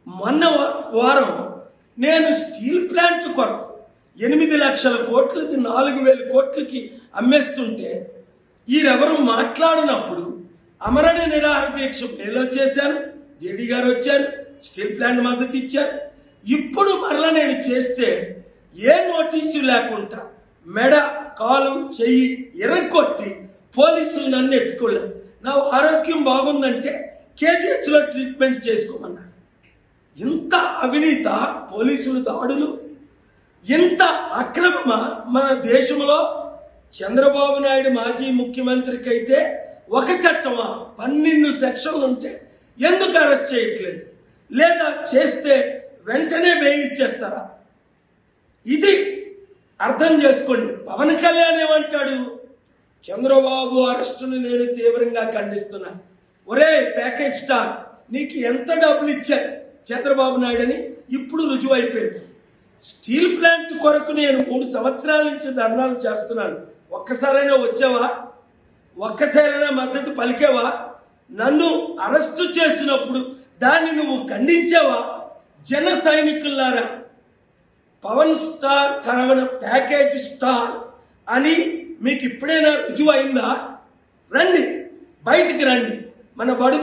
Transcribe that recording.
మొన్న వా- వారం నేను స్టీల్ ప్లాంట్ కొరకు ఎనిమిది లక్షల కోట్లది నాలుగు వేల కోట్లకి అమ్మేస్తుంటే ఈరెవరు మాట్లాడినప్పుడు అమరణ నిరాహార దీక్ష మేలో చేశాను జేడీ గారు వచ్చారు స్టీల్ ప్లాంట్ మద్దతు ఇచ్చారు ఇప్పుడు మరలా నేను చేస్తే ఏ నోటీసు లేకుండా మెడ కాలు చెయ్యి ఎరగొట్టి పోలీసులు నన్ను ఎత్తుకోలేదు నా ఆరోగ్యం బాగుందంటే కేజీహెచ్లో ట్రీట్మెంట్ చేసుకోమన్నారు ఇంత అవినీత పోలీసులు దాడులు ఇంత అక్రమమా మన దేశంలో చంద్రబాబు నాయుడు మాజీ ముఖ్యమంత్రికి అయితే ఒక చట్టమా పన్నెండు సెక్షన్లు ఉంటే ఎందుకు అరెస్ట్ చేయట్లేదు లేదా చేస్తే వెంటనే బెయిల్ ఇచ్చేస్తారా ఇది అర్థం చేసుకోండి పవన్ కళ్యాణ్ ఏమంటాడు చంద్రబాబు అరెస్టును నేను తీవ్రంగా ఖండిస్తున్నా ఒరే ప్యాకేజ్ స్టార్ నీకు ఎంత డబ్బులు ఇచ్చారు చంద్రబాబు నాయుడు అని ఇప్పుడు రుజువైపోయింది స్టీల్ ప్లాంట్ కొరకు నేను మూడు సంవత్సరాల నుంచి ధర్నాలు చేస్తున్నాను ఒక్కసారైనా వచ్చావా ఒక్కసారైనా మద్దతు పలికావా నన్ను అరెస్టు చేసినప్పుడు దాన్ని నువ్వు ఖండించావా జన సైనికులారా పవన్ స్టార్ కనవన ప్యాకేజ్ స్టార్ అని మీకు ఇప్పుడైనా రుజువు అయిందా రండి బయటికి రండి మన బడు